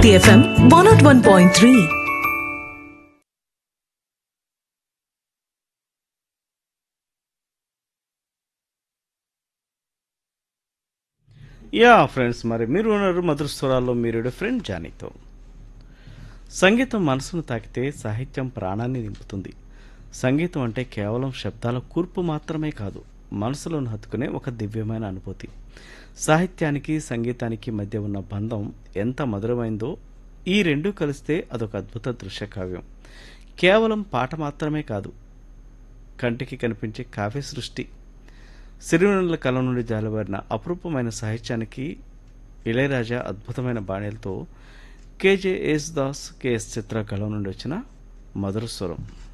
Hit FM 101.3. Yeah friends మరి మీరు ఉన్నారు మధుర స్వరాల్లో మీరు ఫ్రెండ్ జానీతో సంగీతం మనసును తాకితే సాహిత్యం ప్రాణాన్ని నింపుతుంది సంగీతం అంటే కేవలం శబ్దాల కూర్పు మాత్రమే కాదు మనసులోని హత్తుకునే ఒక దివ్యమైన అనుభూతి సాహిత్యానికి సంగీతానికి మధ్య ఉన్న బంధం ఎంత మధురమైందో ఈ రెండు కలిస్తే అదొక అద్భుత దృశ్య కావ్యం కేవలం పాట మాత్రమే కాదు కంటికి కనిపించే కావ్య సృష్టి సిరివెన్నెల కలం నుండి జాలువారిన అపురూపమైన సాహిత్యానికి ఇళయరాజా అద్భుతమైన బాణీలతో K J Yesudas K S Chithra కలం నుండి వచ్చిన మధుర స్వరం